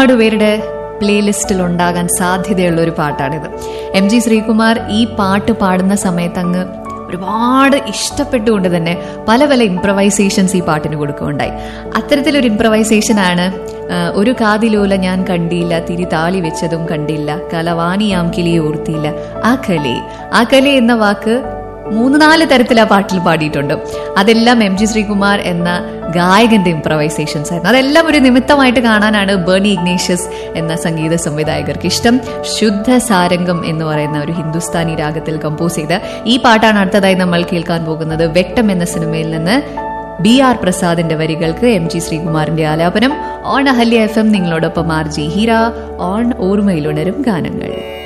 ഒരുപാട് പേരുടെ പ്ലേലിസ്റ്റിൽ ഉണ്ടാകാൻ സാധ്യതയുള്ള ഒരു പാട്ടാണിത് എം ജി ശ്രീകുമാർ ഈ പാട്ട് പാടുന്ന സമയത്ത് അങ്ങ് ഒരുപാട് ഇഷ്ടപ്പെട്ടുകൊണ്ട് തന്നെ പല പല ഇംപ്രവൈസേഷൻസ് ഈ പാട്ടിന് കൊടുക്കുകയുണ്ടായി അത്തരത്തിലൊരു ഇംപ്രവൈസേഷൻ ആണ് ആ, ഒരു കാതിലോല ഞാൻ കണ്ടില്ല തിരി താളി വെച്ചതും കണ്ടില്ല കലവാണിയാം കിളിയെ ഓർത്തിയില്ല ആ കലേ ആ കലേ എന്ന വാക്ക് മൂന്ന് നാല് തരത്തിൽ ആ പാട്ടിൽ പാടിയിട്ടുണ്ട് അതെല്ലാം എം ജി ശ്രീകുമാർ എന്ന ഗായകന്റെ ഇംപ്രവൈസേഷൻസ് ആയിരുന്നു അതെല്ലാം ഒരു നിമിത്തമായിട്ട് കാണാനാണ് ബേണി ഇഗ്നേഷ്യസ് എന്ന സംഗീത സംവിധായകർക്ക് ഇഷ്ടം ശുദ്ധ സാരംഗം എന്ന് പറയുന്ന ഒരു ഹിന്ദുസ്ഥാനി രാഗത്തിൽ കമ്പോസ് ചെയ്ത ഈ പാട്ടാണ് അടുത്തതായി നമ്മൾ കേൾക്കാൻ പോകുന്നത് വെട്ടം എന്ന സിനിമയിൽ നിന്ന് ബി ആർ പ്രസാദിന്റെ വരികൾക്ക് എം ജി ശ്രീകുമാറിന്റെ ആലാപനം ഓൺ അഹല്യ എഫ് എം നിങ്ങളോടൊപ്പം ആർ ജി ഹീര ഓൺ ഓർമ്മയിലുണരും ഗാനങ്ങൾ